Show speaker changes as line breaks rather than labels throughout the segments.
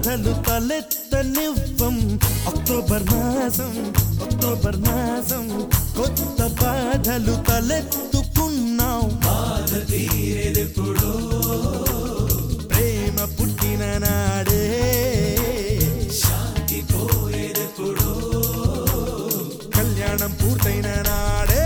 బాధలు తలెత్తనివ్వం అక్టోబర్ మాసం అక్టోబర్ మాసం కొత్త బాధలు తలెత్తుకున్నాం బాధ తీరేదెప్పుడో ప్రేమ పుట్టిన నాడే శాంతి పోయేదెప్పుడో కళ్యాణం పూర్తయిన నాడే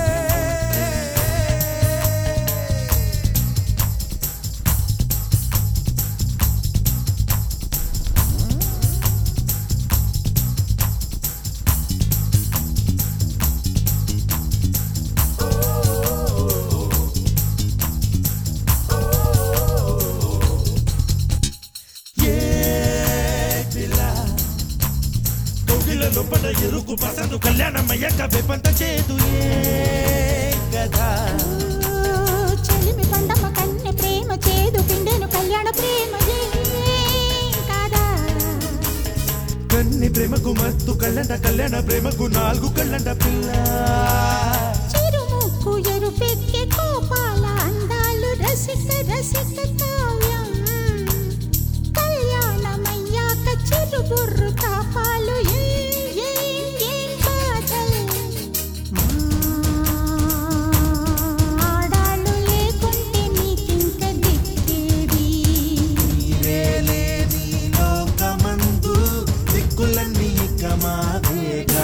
ఏ పిల్ల కోకిలలో పడ ఎరుకు పసందు కళ్యాణం అయ్యాక వెపంత చేదు ఏ కదా
చెలిమి పండమ్మ కన్నె ప్రేమ చేదు పిండెను కళ్యాణ ప్రేమ ఏం కాదా
కన్ని ప్రేమకు మత్తు కళ్ళంట కళ్యాణ ప్రేమకు నాలుగు కళ్ళంట పిల్ల
చిరుముక్కు ఎరుపెక్కే కోపాల అందాలు రసిక రసిక కావ్యం కళ్యాణమయ్యాక చిరుబుర్రు తాపాలు ఏం ఏం ఏం బాధల్ ఆడాళ్ళు లేకుంటే నీకింక దిక్కేది
నీవేలే నీ లోకమందు దిక్కులన్నీ ఇక మాదేగా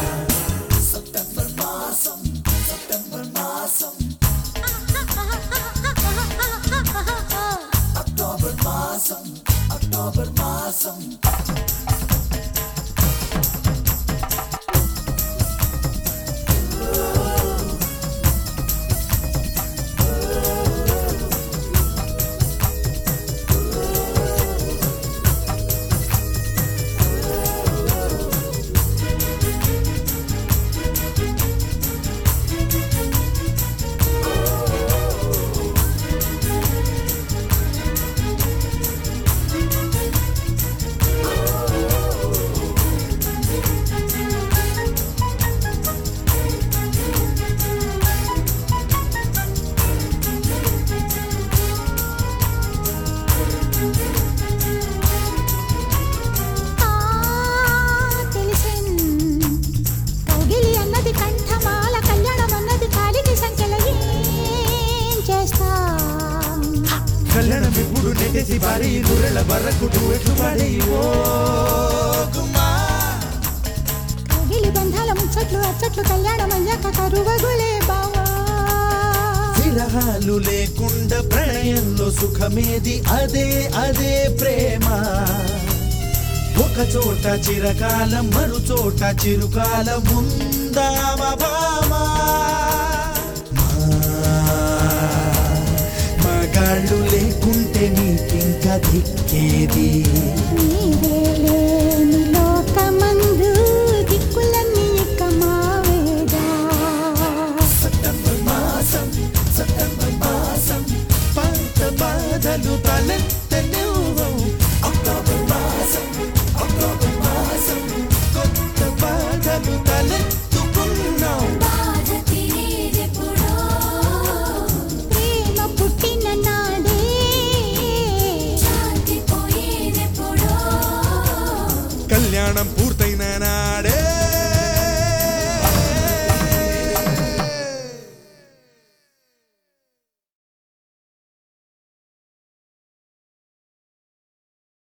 ఆ తెలిసెన్ కౌగిలి అన్నది కంఠమాల కళ్యాణం అన్నది కాలికి సంఖ్యల ఏం చేస్తాం
కళ్యాణం ఇప్పుడు నెట్టేసి భారీ నూరెళ్ళ బర్రకు ఎట్లు పాడే ఓ గుమ్మా
కౌగిలి బంధాల ముచ్చట్లు అచ్చట్లు కళ్యాణం అయ్యాక కరువగులే బావా
విరహాలు లేకుండా ప్రణయంలో సుఖమేది అదే అదే ప్రేమ ఒక చోట చిరకాలం మరు చోట చిరుకాలం ఉందామ భామా మగాళ్ళు లేకుంటే నీకింక దిక్కేది
నీవేలే